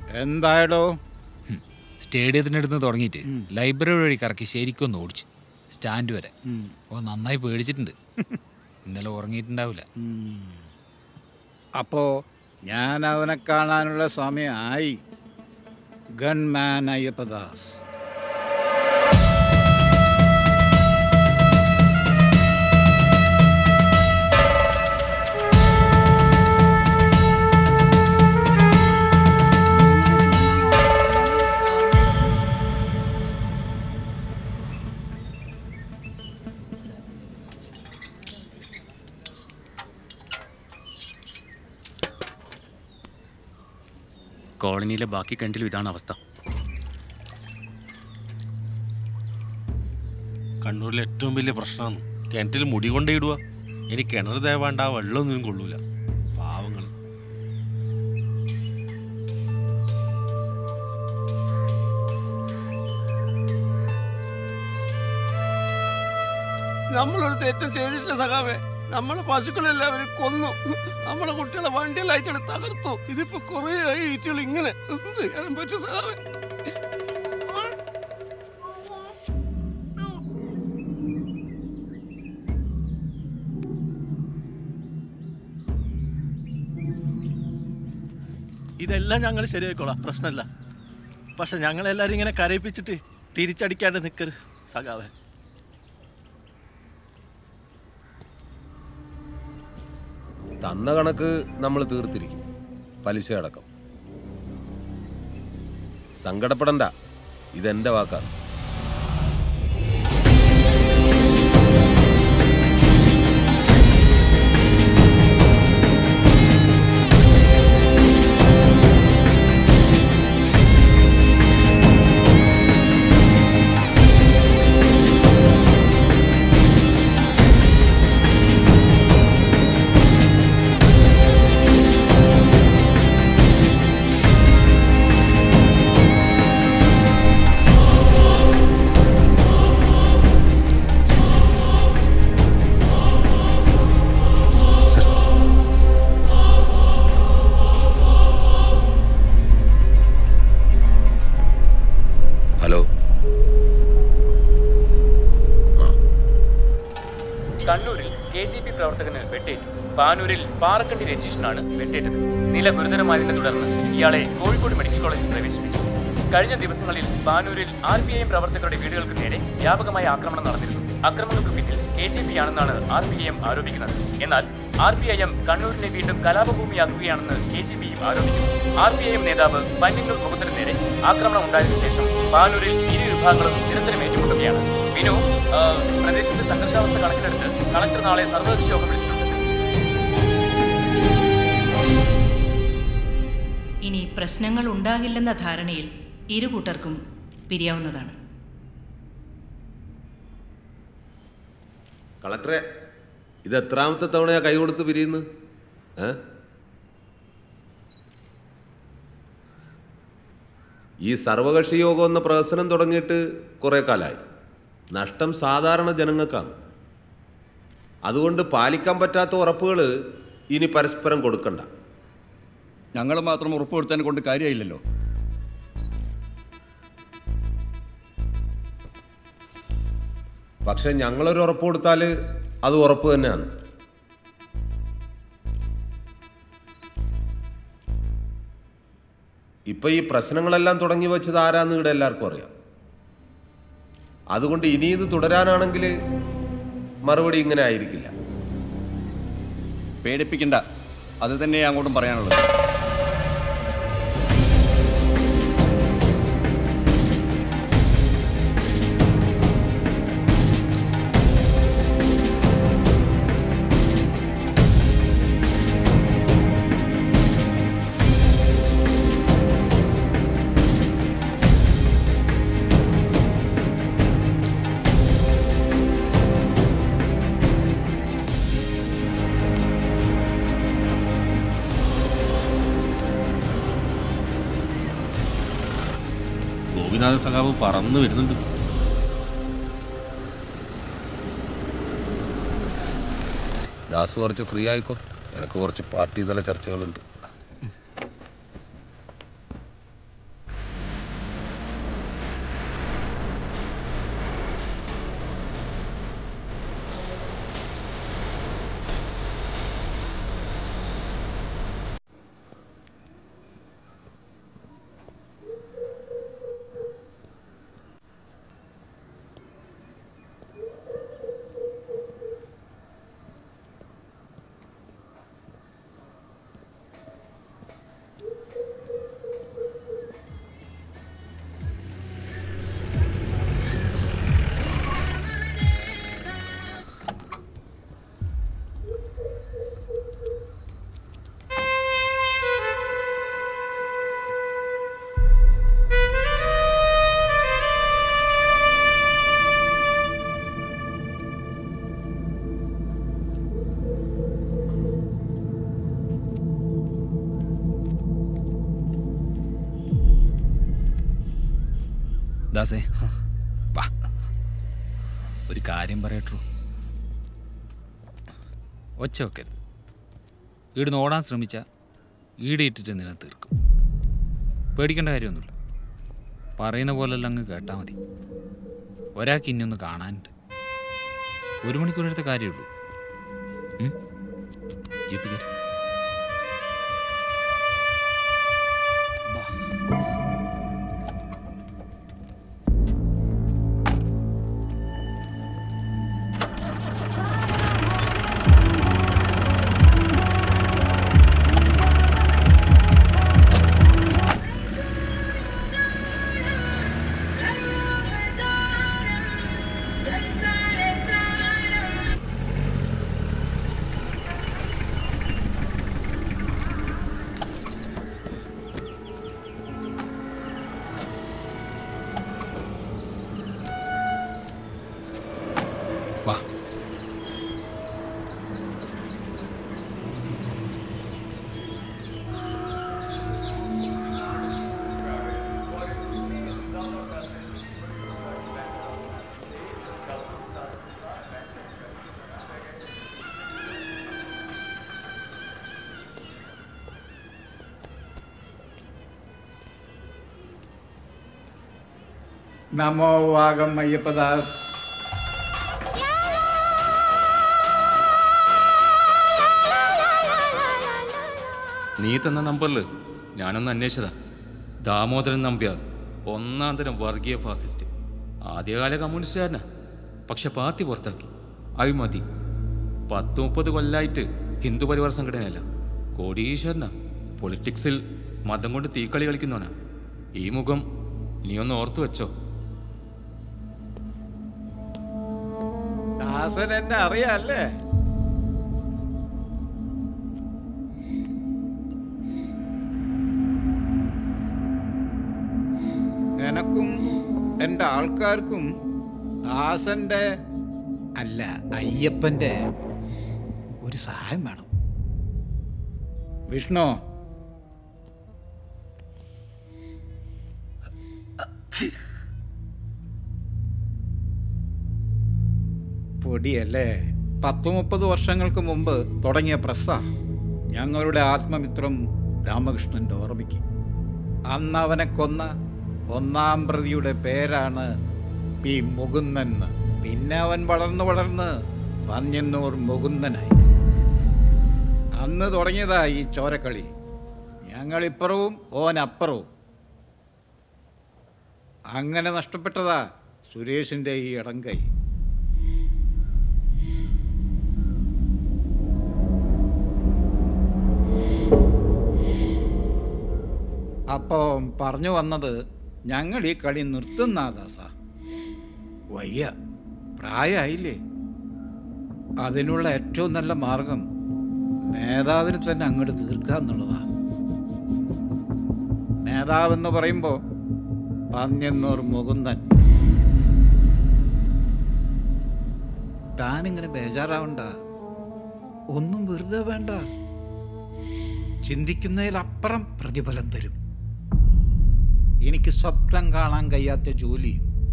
എന്തായടോ സ്റ്റേഡിയത്തിനടുത്ത് തുടങ്ങിയിട്ട് ലൈബ്രറി വഴി കറക്കി ശരിക്കും ഒന്ന് ഓടിച്ചു സ്റ്റാൻഡ് വരെ ഓ നന്നായി പേടിച്ചിട്ടുണ്ട് ഇന്നലെ ഉറങ്ങിയിട്ടുണ്ടാവില്ല അപ്പോ ഞാൻ അവനെ കാണാനുള്ള സമയമായി ഗൺമാൻ അയ്യപ്പദാസ് കോളനിയിലെ ബാക്കി കിണറ്റിലും ഇതാണ് അവസ്ഥ കണ്ണൂരിലെ ഏറ്റവും വലിയ പ്രശ്നമാണ് കിണറ്റിൽ മുടി കൊണ്ടേ ഇടുക ഇനി കിണർ ദേവാണ്ട് ആ വെള്ളമൊന്നും കൊള്ളൂല പാവങ്ങൾ നമ്മളൊരു തെറ്റും ചെയ്തിട്ടില്ല സഖാവേ നമ്മളെ പശുക്കളെല്ലാവരും കൊന്നു നമ്മളെ കുട്ടികളെ വണ്ടിയിലായിട്ട് തകർത്തു ഇതിപ്പോ കുറേ ആയി ഈറ്റുകൾ ഇങ്ങനെ എന്ത് ചെയ്യാനും പറ്റും സഖാവേ ഇതെല്ലാം ഞങ്ങൾ ശരിയായിക്കോളാം പ്രശ്നമില്ല പക്ഷെ ഞങ്ങളെല്ലാരും ഇങ്ങനെ കരയിപ്പിച്ചിട്ട് തിരിച്ചടിക്കാണ്ട് നിൽക്കരുത് സഖാവേ തന്ന കണക്ക് നമ്മൾ തീർത്തിരിക്കും പലിശ അടക്കം സങ്കടപ്പെടണ്ട ഇതെന്റെ വാക്കാണ് ഹലോ കണ്ണൂരിൽ കെ ജി പി പ്രവർത്തകന് വെട്ടേറ്റു പാനൂരിൽ പാറക്കണ്ടി രജീഷിനാണ് വെട്ടേറ്റത് നില ഗുരുതരമായതിനെ തുടർന്ന് ഇയാളെ കോഴിക്കോട് മെഡിക്കൽ കോളേജിൽ പ്രവേശിപ്പിച്ചു കഴിഞ്ഞ ദിവസങ്ങളിൽ പാനൂരിൽ ആർ പി ഐ എം പ്രവർത്തകരുടെ വീടുകൾക്ക് നേരെ വ്യാപകമായ ആക്രമണം നടന്നിരുന്നു അക്രമങ്ങൾക്ക് പിന്നിൽ കെ ജെ പി ആണെന്നാണ് ആർ പി ഐ എം ആരോപിക്കുന്നത് എന്നാൽ ആർ പി ഐ എം കണ്ണൂരിനെ വീണ്ടും കലാപഭൂമിയാക്കുകയാണെന്ന് കെ ജി പിയും ആരോപിക്കുന്നു ആർ പി ഐ എം നേതാവ് പന്നിന്നൂർ മുഖത്തിന് നേരെ ആക്രമണം ഉണ്ടായതിനു ശേഷം പാനൂരിൽ ഇരു വിഭാഗങ്ങളും നിരന്തരം ഏറ്റുമുട്ടുകയാണ് വിനു ആ, പ്രദേശത്തെ സംഘർഷാവസ്ഥ കണക്കിലെടുത്ത് കളക്ടർ നാളെ സർവകക്ഷി യോഗം വിളിച്ചിട്ടുണ്ട് ഇനി പ്രശ്നങ്ങൾ ഉണ്ടാകില്ലെന്ന ധാരണയിൽ ഇരു കൂട്ടർക്കും പിരിയാവുന്നതാണ് കളക്ടറെ ഇത് എത്രാമത്തെ തവണയാ കൈ കൊടുത്ത് പിരിയുന്നു ഏ ഈ സർവകക്ഷി യോഗം എന്ന പ്രഹസനം തുടങ്ങിയിട്ട് കുറേ കാലമായി നഷ്ടം സാധാരണ ജനങ്ങൾക്കാണ് അതുകൊണ്ട് പാലിക്കാൻ പറ്റാത്ത ഉറപ്പുകൾ ഇനി പരസ്പരം കൊടുക്കണ്ട ഞങ്ങൾ മാത്രം ഉറപ്പ് കൊടുത്തതിനെ കൊണ്ട് കാര്യമായില്ലല്ലോ പക്ഷെ ഞങ്ങളൊരു ഉറപ്പ് കൊടുത്താൽ അത് ഉറപ്പ് തന്നെയാണ് ഇപ്പൊ ഈ പ്രശ്നങ്ങളെല്ലാം തുടങ്ങി വെച്ചത് ആരാന്ന് ഇവിടെ എല്ലാവർക്കും അറിയാം അതുകൊണ്ട് ഇനി ഇത് തുടരാനാണെങ്കിൽ മറുപടി ഇങ്ങനെ ആയിരിക്കില്ല പേടിപ്പിക്കണ്ട അത് തന്നെ അങ്ങോട്ടും പറയാനുള്ളത് ഗോപിനാഥ സഖാവ് പറന്നു വരുന്നുണ്ട് ദാസ് കുറച്ച് ഫ്രീ ആയിക്കോ എനിക്ക് കുറച്ച് പാർട്ടി തല ചർച്ചകളുണ്ട് ദാസേ വാ ഒരു കാര്യം പറയട്ടു ഒച്ച വെക്കരുത് ഈടുന്ന് ഓടാൻ ശ്രമിച്ച ഈടിയിട്ടിട്ട് നിന്നെ തീർക്കും പേടിക്കേണ്ട കാര്യമൊന്നുമില്ല പറയുന്ന പോലെല്ലാം അങ്ങ് കേട്ടാൽ മതി ഒരാൾക്ക് ഇനിയൊന്ന് കാണാനുണ്ട് ഒരു മണിക്കൂറെടുത്ത കാര്യമുള്ളൂ ഉം? ജീപ്പ് കയറി വാ നമോ വാഗം അയ്യപ്പദാസ് നീ തന്ന നമ്പറിൽ ഞാനൊന്ന് അന്വേഷിച്ചതാ ദാമോദരൻ നമ്പ്യാർ ഒന്നാം തരം വർഗീയ ഫാസിസ്റ്റ് ആദ്യകാല കമ്മ്യൂണിസ്റ്റുകാരനാ പക്ഷെ പാർട്ടി പുറത്താക്കി അഴിമതി പത്ത് മുപ്പത് കൊല്ലായിട്ട് ഹിന്ദു പരിവാർ സംഘടനയല്ല കോടീശ്വരനാ പൊളിറ്റിക്സിൽ മതം കൊണ്ട് തീക്കളി കളിക്കുന്നവനാ ഈ മുഖം നീ ഒന്ന് ഓർത്തു വെച്ചോ ദാസൻ എന്നെ അറിയാല്ലേ എനക്കും എൻ്റെ ആൾക്കാർക്കും ദാസന്റെ അല്ല അയ്യപ്പന്റെ ഒരു സഹായം വേണം വിഷ്ണു പൊടിയല്ലേ പത്ത് മുപ്പത് വർഷങ്ങൾക്ക് മുമ്പ് തുടങ്ങിയ പ്രസ്സാ ഞങ്ങളുടെ ആത്മമിത്രം രാമകൃഷ്ണന്റെ ഓർമ്മയ്ക്ക് അന്ന് അവനെ കൊന്ന ഒന്നാം പ്രതിയുടെ പേരാണ് പി മുകുന്ദൻ എന്ന്. പിന്നെ അവൻ വളർന്ന് വളർന്ന് പന്യന്നൂർ മുകുന്ദനായി അന്ന് തുടങ്ങിയതാ ഈ ചോരക്കളി ഞങ്ങളിപ്പുറവും ഓനപ്പുറവും അങ്ങനെ നഷ്ടപ്പെട്ടതാ സുരേഷിന്റെ ഈ ഇടങ്കൈ അപ്പോൾ പറഞ്ഞു വന്നത് ഞങ്ങൾ ഈ കളി നിർത്തുന്ന ദാസ വയ്യ പ്രായമായില്ലേ അതിനുള്ള ഏറ്റവും നല്ല മാർഗം നേതാവിനെ തന്നെ അങ്ങോട്ട് തീർക്കുക എന്നുള്ളതാ നേതാവെന്ന് പറയുമ്പോൾ പന്യന്നൂർ മുകുന്ദൻ താനിങ്ങനെ ബേജാറാവണ്ട ഒന്നും വെറുതെ വേണ്ട ചിന്തിക്കുന്നതിലപ്പുറം പ്രതിഫലം തരും എനിക്ക് സ്വപ്നം കാണാൻ കഴിയാത്ത ജോലി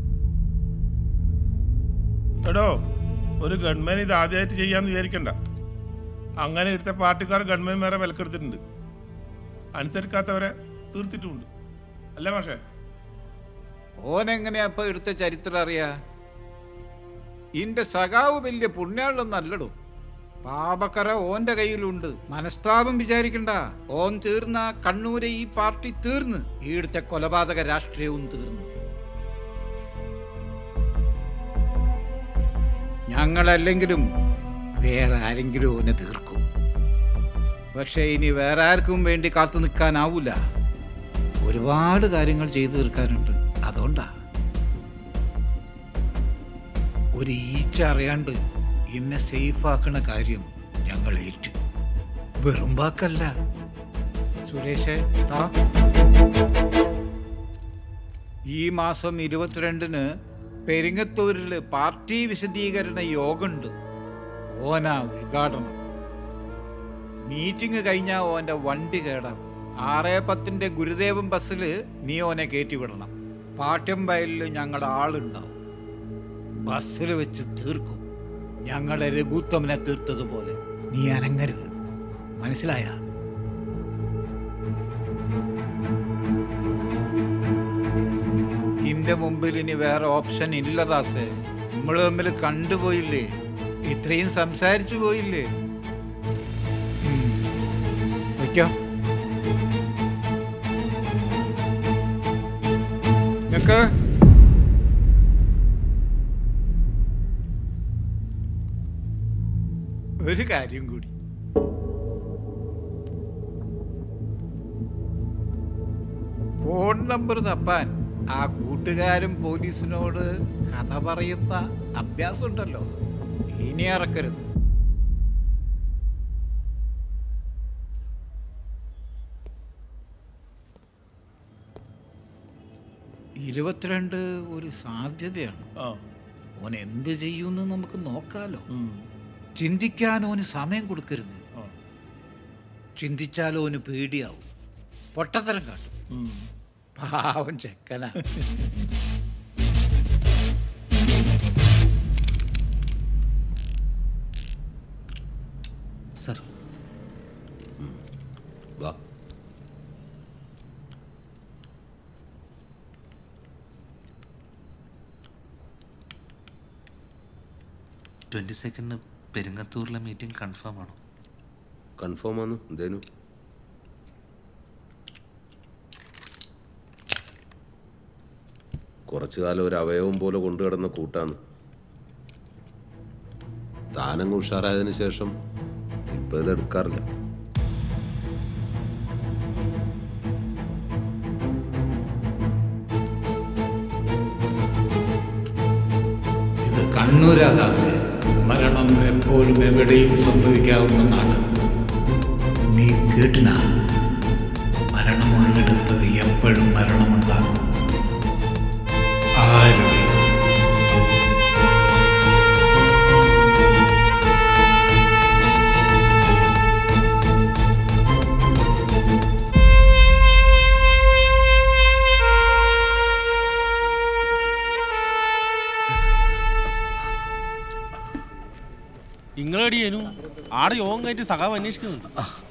എടോ ഒരു ഗവൺമെൻ ഇത് ആദ്യമായിട്ട് ചെയ്യാന്ന് വിചാരിക്കണ്ട അങ്ങനെ എടുത്ത പാർട്ടിക്കാർ ഗവൺമെന്റ്മാരെ വിലക്കെടുത്തിട്ടുണ്ട് അനുസരിക്കാത്തവരെ തീർത്തിട്ടുമുണ്ട് അല്ല മാഷേ ഓനെങ്ങനെയാ ഇപ്പൊ എടുത്ത ചരിത്രം അറിയാ ഇന്റെ സഖാവ് വലിയ പുണ്യാളൊന്നും അല്ലടോ പാപക്കര ഓന്റെ കയ്യിലുണ്ട് മനസ്താപം വിചാരിക്കണ്ട ഓൻ തീർന്ന കണ്ണൂരെ ഈ പാർട്ടി തീർന്ന് ഈടുത്തെ കൊലപാതക രാഷ്ട്രീയവും തീർന്നു ഞങ്ങളല്ലെങ്കിലും വേറെ ആരെങ്കിലും ഓനെ തീർക്കും പക്ഷെ ഇനി വേറെ ആർക്കും വേണ്ടി കാത്തു നിൽക്കാനാവൂല ഒരുപാട് കാര്യങ്ങൾ ചെയ്തു തീർക്കാനുണ്ട് അതുകൊണ്ടാ ഒരു ഈച്ച അറിയാണ്ട് എന്നെ സേഫ് ആക്കണ കാര്യം ഞങ്ങൾ ഏറ്റു വെറും വാക്കല്ല സുരേഷേ താ ഈ മാസം ഇരുപത്തിരണ്ടിന് പെരിങ്ങത്തൂരിൽ പാർട്ടി വിശദീകരണ യോഗമുണ്ട് ഓനാ ഉദ്ഘാടനം മീറ്റിംഗ് കഴിഞ്ഞാൽ ഓൻ്റെ വണ്ടി കേടാം ആറേ പത്തിൻ്റെ ഗുരുദേവൻ ബസ്സിൽ നീ ഓനെ കയറ്റി വിടണം പാട്യം വയലിൽ ഞങ്ങളുടെ ആളുണ്ടാവും ബസ്സിൽ വെച്ച് തീർക്കും ഞങ്ങളുടെ രഘുത്തമനെ തീർത്തതുപോലെ നീ അനങ്ങരുത് മനസ്സിലായ ഇന്റെ മുമ്പിൽ ഇനി വേറെ ഓപ്ഷൻ ഇല്ല ദാസേ നമ്മൾ തമ്മിൽ കണ്ടുപോയില്ലേ ഇത്രയും സംസാരിച്ചു പോയില്ലേ ഉം. വയ്ക്കോ നിക്ക് ഒരു കാര്യം കൂടി ഫോൺ നമ്പർ തപ്പാൻ ആ കൂട്ടുകാരൻ പോലീസിനോട് കഥ പറയുന്ന അഭ്യാസം ഉണ്ടല്ലോ ഇനി ഇറക്കരുത് ഇരുപത്തിരണ്ട് ഒരു സാധ്യതയാണ് ഓൻ എന്ത് ചെയ്യുമെന്ന് നമുക്ക് നോക്കാലോ ചിന്തിക്കാൻ ഓന് സമയം കൊടുക്കരുത് ചിന്തിച്ചാൽ ഓന് പേടിയാവും പൊട്ടത്തരം കാട്ടും പാവം ചെക്കനാ സർ വാ ട്വൻറ്റി സെക്കൻഡിന് പെരുങ്ങത്തൂരിലെ മീറ്റിംഗ് കൺഫേം ആണോ കൺഫേം ആണ് എന്തേനു കുറച്ചു കാലം ഒരു അവയവം പോലെ കൊണ്ടു കിടന്ന കൂട്ടാണ് താനങ്ങ് ഉഷാറായതിനു ശേഷം ഇപ്പൊ ഇത് എടുക്കാറില്ല ഇത് കണ്ണൂരാദാസ് മരണം എപ്പോഴും എവിടെയും സംഭവിക്കാവുന്ന നാട് നീ കേട്ടിന മരണമുള്ളിടത്ത് എപ്പോഴും മരണമുണ്ടാകും ആരുടെ നിങ്ങളടിയേനു ആടെ യോഗം കഴിഞ്ഞ് സഖാവ് അന്വേഷിക്കുന്നുണ്ട്